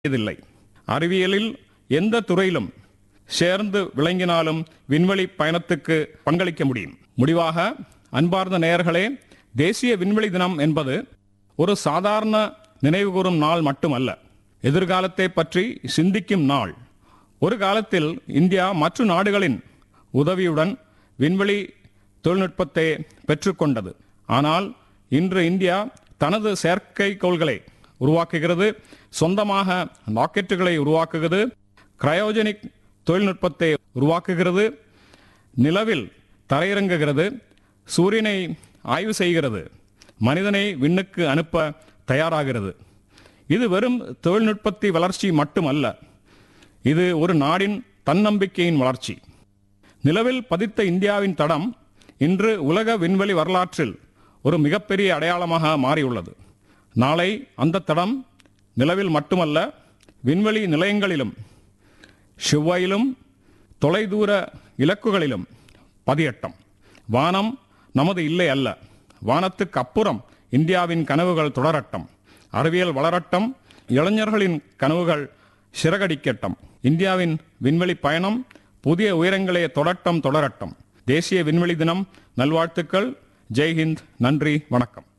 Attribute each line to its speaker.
Speaker 1: இதில்லை அறிவியலில் எந்த துறையிலும் சேர்ந்து விளங்கினாலும் விண்வெளி பயணத்துக்கு பங்களிக்க முடியும் முடிவாக அன்பார்ந்த நேயர்களே தேசிய விண்வெளி தினம் என்பது ஒரு சாதாரண நினைவுகூரும் நாள் மட்டுமல்ல எதிர்காலத்தை பற்றி சிந்திக்கும் நாள் ஒரு காலத்தில் இந்தியா மற்ற நாடுகளின் உதவியுடன் விண்வெளி தொழில்நுட்பத்தை பெற்றுக்கொண்டது ஆனால் இன்று இந்தியா தனது செயற்கைக்கோள்களை உருவாக்குகிறது சொந்தமாக ராக்கெட்டுகளை உருவாக்குகிறது கிரயோஜெனிக் தொழில்நுட்பத்தை உருவாக்குகிறது நிலவில் தரையிறங்குகிறது சூரியனை ஆய்வு செய்கிறது மனிதனை விண்ணுக்கு அனுப்ப தயாராகிறது இது வெறும் தொழில்நுட்பத்தி வளர்ச்சி மட்டுமல்ல இது ஒரு நாடின் தன்னம்பிக்கையின் வளர்ச்சி நிலவில் பதித்த இந்தியாவின் தடம் இன்று உலக விண்வெளி வரலாற்றில் ஒரு மிகப்பெரிய அடையாளமாக மாறியுள்ளது நாளை அந்த தடம் நிலவில் மட்டுமல்ல விண்வெளி நிலையங்களிலும் செவ்வாயிலும் தொலைதூர இலக்குகளிலும் பதியட்டம் வானம் நமது இல்லை அல்ல வானத்துக்கு அப்புறம் இந்தியாவின் கனவுகள் தொடரட்டம் அறிவியல் வளரட்டம் இளைஞர்களின் கனவுகள் சிறகடிக்கட்டம் இந்தியாவின் விண்வெளி பயணம் புதிய உயரங்களை தொடட்டம் தொடரட்டம் தேசிய விண்வெளி தினம் நல்வாழ்த்துக்கள் ஜெய்ஹிந்த் நன்றி வணக்கம்